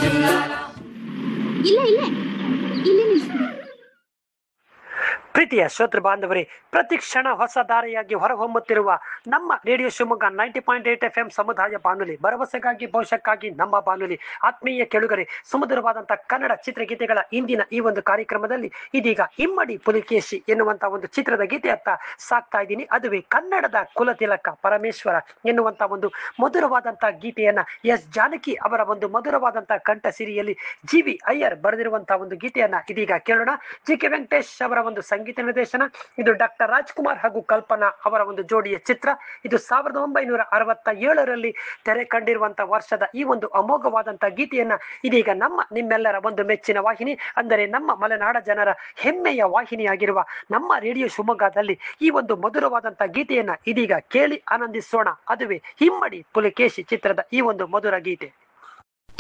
ಇಲ್ಲ ಇಲ್ಲೇ ಇಲ್ಲೇ ನಿಲ್ಸ್ಬಿಡಿ ಪ್ರೀತಿಯ ಶ್ರೋತೃ ಬಾಂಧವರೇ ಪ್ರತಿ ಕ್ಷಣ ಹೊಸ ದಾರಿಯಾಗಿ ಹೊರಹೊಮ್ಮುತ್ತಿರುವ ನಮ್ಮ radio Shivamogga ninety point eight F M ಸಮುದಾಯ ಬಾನುಲಿ ಭರವಸೆಗಾಗಿ ಭವಿಷ್ಯಕ್ಕಾಗಿ ನಮ್ಮ ಬಾನುಲಿ ಆತ್ಮೀಯ ಕೆಳುಗರೆ ಸುಮಧುರವಾದಂತಹ ಕನ್ನಡ ಚಿತ್ರಗೀತೆಗಳ ಇಂದಿನ ಈ ಒಂದು ಕಾರ್ಯಕ್ರಮದಲ್ಲಿ ಇದೀಗ ಇಮ್ಮಡಿ ಪುಲಿಕೇಶಿ ಎನ್ನುವಂತ ಒಂದು ಚಿತ್ರದ ಗೀತೆಯತ್ತ ಸಾಕ್ತಾ ಇದ್ದೀನಿ ಅದುವೇ ಕನ್ನಡದ ಕುಲತಿಲಕ ಪರಮೇಶ್ವರ ಎನ್ನುವಂತ ಒಂದು ಮಧುರವಾದಂತಹ ಗೀತೆಯನ್ನ ಎಸ್ ಜಾನಕಿ ಅವರ ಒಂದು ಮಧುರವಾದಂತಹ ಕಂಠ ಸಿರಿಯಲ್ಲಿ ಜಿ ವಿ ಅಯ್ಯರ್ ಬರೆದಿರುವಂತಹ ಒಂದು ಗೀತೆಯನ್ನ ಇದೀಗ ಕೇಳೋಣ ಜಿ ಕೆ ವೆಂಕಟೇಶ್ ಅವರ ಒಂದು ಸಂಗೀತ ನಿರ್ದೇಶನ ಇದು ಡಾಕ್ಟರ್ ರಾಜ್ಕುಮಾರ್ ಹಾಗೂ ಕಲ್ಪನಾ ಅವರ ಒಂದು ಜೋಡಿಯ ಚಿತ್ರ ಇದು ಸಾವಿರದ ಒಂಬೈನೂರ ಅರವತ್ತ ಏಳರಲ್ಲಿ ತೆರೆ ಕಂಡಿರುವಂತಹ ವರ್ಷದ ಈ ಒಂದು ಅಮೋಘವಾದಂತಹ ಗೀತೆಯನ್ನ ಇದೀಗ ನಮ್ಮ ನಿಮ್ಮೆಲ್ಲರ ಒಂದು ಮೆಚ್ಚಿನ ವಾಹಿನಿ ಅಂದರೆ ನಮ್ಮ ಮಲೆನಾಡ ಜನರ ಹೆಮ್ಮೆಯ ವಾಹಿನಿಯಾಗಿರುವ ನಮ್ಮ ರೇಡಿಯೋ ಶಿವಮೊಗ್ಗದಲ್ಲಿ ಈ ಒಂದು ಮಧುರವಾದಂತಹ ಗೀತೆಯನ್ನ ಇದೀಗ ಕೇಳಿ ಆನಂದಿಸೋಣ ಅದುವೇ ಹಿಮ್ಮಡಿ ಪುಲಿಕೇಶಿ ಚಿತ್ರದ ಈ ಒಂದು ಮಧುರ ಗೀತೆ